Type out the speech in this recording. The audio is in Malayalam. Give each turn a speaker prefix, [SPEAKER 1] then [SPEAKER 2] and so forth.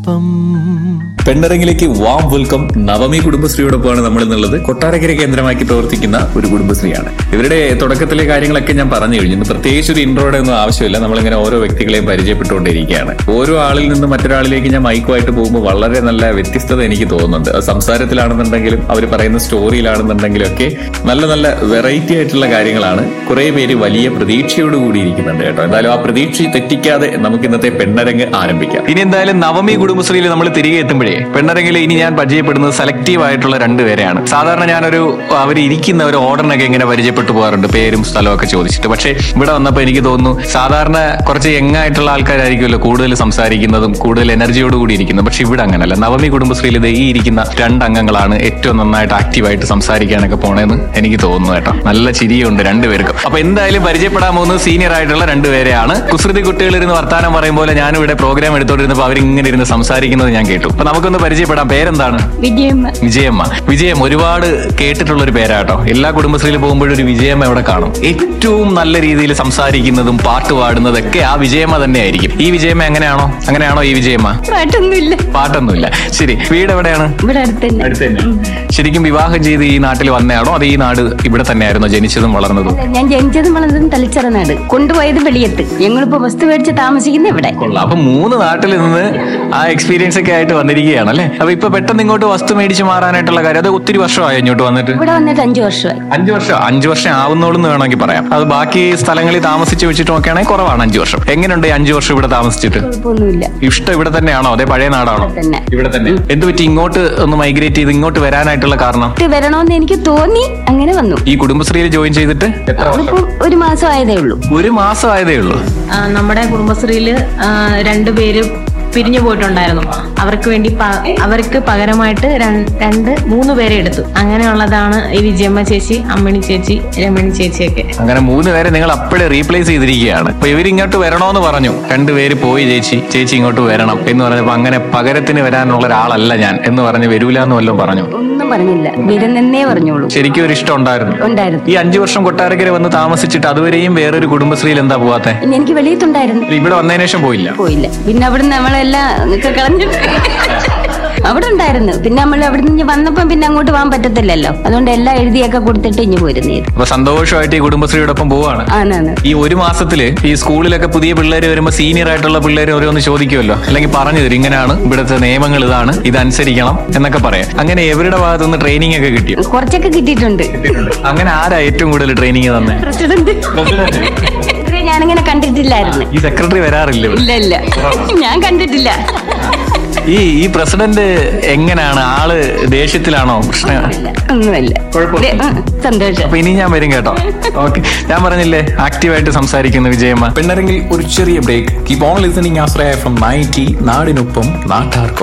[SPEAKER 1] നാടിനൊപ്പം
[SPEAKER 2] പെണ്ണരങ്ങിലേക്ക് വാം വെൽക്കം നവമി കുടുംബശ്രീയോടൊപ്പമാണ് നമ്മൾ എന്നുള്ളത് കൊട്ടാരക്കര കേന്ദ്രമാക്കി പ്രവർത്തിക്കുന്ന ഒരു കുടുംബശ്രീയാണ് ഇവരുടെ തുടക്കത്തിലെ കാര്യങ്ങളൊക്കെ ഞാൻ പറഞ്ഞു കഴിഞ്ഞു ഇന്ന് പ്രത്യേകിച്ച് ഒരു ഇൻട്രോയുടെ ഒന്നും ആവശ്യമില്ല നമ്മളിങ്ങനെ ഓരോ വ്യക്തികളെയും പരിചയപ്പെട്ടുകൊണ്ടിരിക്കുകയാണ് ഓരോ ആളിൽ നിന്ന് മറ്റൊരാളിലേക്ക് ഞാൻ മൈക്കുമായിട്ട് പോകുമ്പോൾ വളരെ നല്ല വ്യത്യസ്തത എനിക്ക് തോന്നുന്നുണ്ട് അത് സംസാരത്തിലാണെന്നുണ്ടെങ്കിലും അവർ പറയുന്ന സ്റ്റോറിയിലാണെന്നുണ്ടെങ്കിലും ഒക്കെ നല്ല നല്ല വെറൈറ്റി ആയിട്ടുള്ള കാര്യങ്ങളാണ് കുറെ പേര് വലിയ പ്രതീക്ഷയോട് കൂടി ഇരിക്കുന്നുണ്ട് കേട്ടോ എന്തായാലും ആ പ്രതീക്ഷ തെറ്റിക്കാതെ നമുക്ക് ഇന്നത്തെ പെണ്ണരങ്ങ് ആരംഭിക്കാം ഇനി എന്തായാലും നവമി കുടുംബശ്രീയിൽ നമ്മൾ തിരികെ എത്തുമ്പോഴേ പെണ്ണരങ്ങിൽ ഇനി ഞാൻ പരിചയപ്പെടുന്നത് സെലക്റ്റീവ് ആയിട്ടുള്ള രണ്ടുപേരെയാണ് സാധാരണ ഞാനൊരു അവർ ഇരിക്കുന്ന ഒരു ഓർഡറിനൊക്കെ ഇങ്ങനെ പരിചയപ്പെട്ടു പോകാറുണ്ട് പേരും സ്ഥലവും ഒക്കെ ചോദിച്ചിട്ട് പക്ഷേ ഇവിടെ വന്നപ്പോൾ എനിക്ക് തോന്നുന്നു സാധാരണ കുറച്ച് യങ് ആയിട്ടുള്ള ആൾക്കാരായിരിക്കുമല്ലോ കൂടുതൽ സംസാരിക്കുന്നതും കൂടുതൽ എനർജിയോട് കൂടി ഇരിക്കുന്നത് പക്ഷെ ഇവിടെ അങ്ങനല്ല നവമി കുടുംബശ്രീയിൽ ഇത് ഈ ഇരിക്കുന്ന രണ്ട് അംഗങ്ങളാണ് ഏറ്റവും നന്നായിട്ട് ആക്റ്റീവായിട്ട് സംസാരിക്കാനൊക്കെ പോണേന്ന് എനിക്ക് തോന്നുന്നു കേട്ടോ നല്ല ചിരിയുണ്ട് രണ്ടുപേർക്കും അപ്പൊ എന്തായാലും പരിചയപ്പെടാൻ പോകുന്നത് സീനിയർ ആയിട്ടുള്ള രണ്ടുപേരെയാണ് കുസൃതി കുട്ടികൾ ഇരുന്ന് വർത്താനം പറയും പോലെ ഞാനും ഇവിടെ പ്രോഗ്രാം എടുത്തോണ്ടിരുന്നപ്പോൾ അവരിങ്ങനെ ഇരുന്ന് സംസാരിക്കുന്നത് ഞാൻ കേട്ടു അപ്പൊ നമുക്കൊന്ന് പരിചയപ്പെടാം പേരെന്താണ്
[SPEAKER 3] വിജയമ്മ
[SPEAKER 2] വിജയമ്മ വിജയം ഒരുപാട് കേട്ടിട്ടുള്ള ഒരു പേരാട്ടോ എല്ലാ കുടുംബശ്രീയിൽ പോകുമ്പോഴും ഒരു വിജയമ്മ ഇവിടെ കാണും ഏറ്റവും നല്ല രീതിയിൽ സംസാരിക്കുന്നതും പാട്ട് പാടുന്നതൊക്കെ ആ വിജയമ്മ തന്നെയായിരിക്കും ഈ വിജയമ്മ എങ്ങനെയാണോ അങ്ങനെയാണോ ഈ വിജയമ്മ
[SPEAKER 3] പാട്ടൊന്നുമില്ല
[SPEAKER 2] പാട്ടൊന്നുമില്ല ശരി വീട് എവിടെയാണ്
[SPEAKER 3] ഇവിടെ അടുത്ത് തന്നെ
[SPEAKER 2] അടുത്ത് തന്നെ ശരിക്കും വിവാഹം ചെയ്ത് ഈ നാട്ടിൽ വന്നയാണോ അത് ഈ നാട് ഇവിടെ തന്നെയായിരുന്നു ജനിച്ചതും വളർന്നതും
[SPEAKER 3] അല്ല, ഞാൻ ജനിച്ചതും വളർന്നതും തളിച്ചറ നാട് കൊണ്ടുപോയത് വെളിയത്ത് ഞങ്ങളിപ്പോ വസ്തു മേടിച്ച് താമസിക്കുന്ന ഇവിടെ
[SPEAKER 2] കൊള്ളാം അപ്പൊ മൂന്ന് നാട്ടിൽ നിന്ന് ആ എക്സ്പീരിയൻസ് ഒക്കെ ആയിട്ട് വന്നിരിക്കുകയാണ് അല്ലേ അപ്പൊ ഇപ്പൊ പെട്ടെന്ന് ഇങ്ങോട്ട് വസ്തു മേടിച്ച് മാറാനായിട്ടുള്ള കാര്യം അത് ഒത്തിരി വർഷമായോ ഇങ്ങോട്ട് വന്നിട്ട്
[SPEAKER 3] ഇവിടെ വന്നിട്ട് അഞ്ചു വർഷമായി
[SPEAKER 2] അഞ്ചു വർഷം അഞ്ചു വർഷം ആവുന്നോളൂ എന്ന് വേണമെങ്കിൽ പറയാം അത് ബാക്കി സ്ഥലങ്ങളിൽ താമസിച്ച് വെച്ചിട്ട് നോക്കുകയാണെങ്കിൽ കുറവാണ് അഞ്ചു വർഷം എങ്ങനെയുണ്ട് ഈ അഞ്ചു വർഷം ഇവിടെ താമസിച്ചിട്ട്
[SPEAKER 3] കുഴപ്പമൊന്നുമില്ല
[SPEAKER 2] ഇഷ്ടം ഇവിടെ തന്നെയാണോ അതേ പഴയ നാടാണോ
[SPEAKER 3] തന്നെ
[SPEAKER 2] ഇവിടെ തന്നെ എന്ത് പറ്റി ഇങ്ങോട്ട് ഒന്ന് മൈഗ്രേറ്റ് ചെയ്ത് ഇങ്ങോട്ട് വരാനായിട്ടുള്ള കാരണം
[SPEAKER 3] ഇത് വരണമെന്ന് എനിക്ക് തോന്നി അങ്ങനെ വന്നു
[SPEAKER 2] ഈ കുടുംബശ്രീയിൽ ജോയിൻ ചെയ്തിട്ട് എത്ര വർഷം
[SPEAKER 3] അതിപ്പോ ഒരു മാസം ആയതേ ഉള്ളൂ
[SPEAKER 2] ഒരു മാസം ആയതേ ഉള്ളൂ
[SPEAKER 4] ആ, നമ്മുടെ കുടുംബശ്രീയിൽ രണ്ടുപേര് പിരിഞ്ഞു പോയിട്ടുണ്ടായിരുന്നു അവർക്ക് വേണ്ടി പ- അവർക്ക് പകരമായിട്ട് രൺ- രണ്ട് മൂന്ന് പേരെ എടുത്തു അങ്ങനെയുള്ളതാണ് ഈ വിജയമ്മ ചേച്ചി അമ്മണി ചേച്ചി രമണി ചേച്ചിയൊക്കെ
[SPEAKER 2] അങ്ങനെ മൂന്ന് പേരെ നിങ്ങൾ അപ്പോഴേ റീപ്ലേസ് ചെയ്തിരിക്കുകയാണ് അപ്പൊ ഇവരിങ്ങോട്ട് വരണോന്ന് പറഞ്ഞു രണ്ടുപേര് പോയി ചേച്ചി ചേച്ചി ഇങ്ങോട്ട് വരണം എന്ന് പറഞ്ഞപ്പോ അങ്ങനെ പകരത്തിന് വരാനുള്ള ഒരാളല്ല ഞാൻ എന്ന് പറഞ്ഞ് വരൂല എന്ന് വല്ലതും പറഞ്ഞു
[SPEAKER 3] ഒന്നും പറഞ്ഞില്ല വിരുന്നെന്നേ പറഞ്ഞോളൂ
[SPEAKER 2] ശരിക്കും ഒരു ഇഷ്ടം ഉണ്ടായിരുന്നു
[SPEAKER 3] ഉണ്ടായിരുന്നു
[SPEAKER 2] ഈ അഞ്ചു വർഷം കൊട്ടാരക്കര വന്ന് താമസിച്ചിട്ട് അതുവരെയും വേറൊരു കുടുംബശ്രീയിൽ എന്താ പോവാത്തെ
[SPEAKER 3] പിന്നെ എനിക്ക് വെളിയത്തുണ്ടായിരുന്നു
[SPEAKER 2] ഇവിടെ വന്നതിന് ശേഷം പോയില്ല
[SPEAKER 3] പോയില്ല പിന്നെ അവിടുന്ന് നമ്മളെല്ലാം ഒക്കെ കളഞ്ഞു അവിടെ ഉണ്ടായിരുന്നു പിന്നെ നമ്മൾ അവിടെ നിന്ന് വന്നപ്പം പിന്നെ അങ്ങോട്ട് പോകാൻ പറ്റത്തില്ലല്ലോ അതുകൊണ്ട് എല്ലാം എഴുതിയൊക്കെ കൊടുത്തിട്ട് ഇനി പോരുന്നേ
[SPEAKER 2] അപ്പൊ സന്തോഷമായിട്ട് ഈ കുടുംബശ്രീയോടൊപ്പം പോവാണ്
[SPEAKER 3] ആണാണ്
[SPEAKER 2] ഈ ഒരു മാസത്തില് ഈ സ്കൂളിലൊക്കെ പുതിയ പിള്ളേർ വരുമ്പോ സീനിയർ ആയിട്ടുള്ള പിള്ളേർ ഓരോന്ന് ചോദിക്കുമല്ലോ അല്ലെങ്കിൽ പറഞ്ഞു തരും ഇങ്ങനെയാണ് ഇവിടുത്തെ നിയമങ്ങൾ ഇതാണ് ഇതനുസരിക്കണം എന്നൊക്കെ പറയാം അങ്ങനെ എവരുടെ ഭാഗത്തുനിന്ന് ട്രെയിനിങ് ഒക്കെ കിട്ടിയോ
[SPEAKER 3] കുറച്ചൊക്കെ കിട്ടിയിട്ടുണ്ട്
[SPEAKER 2] അങ്ങനെ ആരാ ഏറ്റവും കൂടുതൽ ട്രെയിനിങ് തന്നെ
[SPEAKER 3] പ്രസിഡന്റ് ഇത്രയും ഞാനിങ്ങനെ കണ്ടിട്ടില്ലായിരുന്നു
[SPEAKER 2] ഈ സെക്രട്ടറി വരാറില്ല ഇവിടെ.
[SPEAKER 3] ഇല്ല ഇല്ല ഞാൻ കണ്ടിട്ടില്ല
[SPEAKER 2] ഈ ഈ പ്രസിഡന്റ് എങ്ങനെയാണ് ആള് ദേഷ്യത്തിലാണോ പ്രശ്നം
[SPEAKER 3] ഇല്ല ഒന്നുമില്ല
[SPEAKER 2] കുഴപ്പമൊന്നുമില്ല.
[SPEAKER 3] ഉം, സന്തോഷം
[SPEAKER 2] അപ്പൊ ഇനി ഞാൻ വരും കേട്ടോ ഓക്കെ ഞാൻ പറഞ്ഞില്ലേ ആക്റ്റീവായിട്ട് സംസാരിക്കുന്ന വിജയമ്മ പെണ്ണരങ്ങിൽ ഒരു ചെറിയ break keep on listening Ashraya from ninety നാടിനൊപ്പം നാട്ടാർക്കൊപ്പം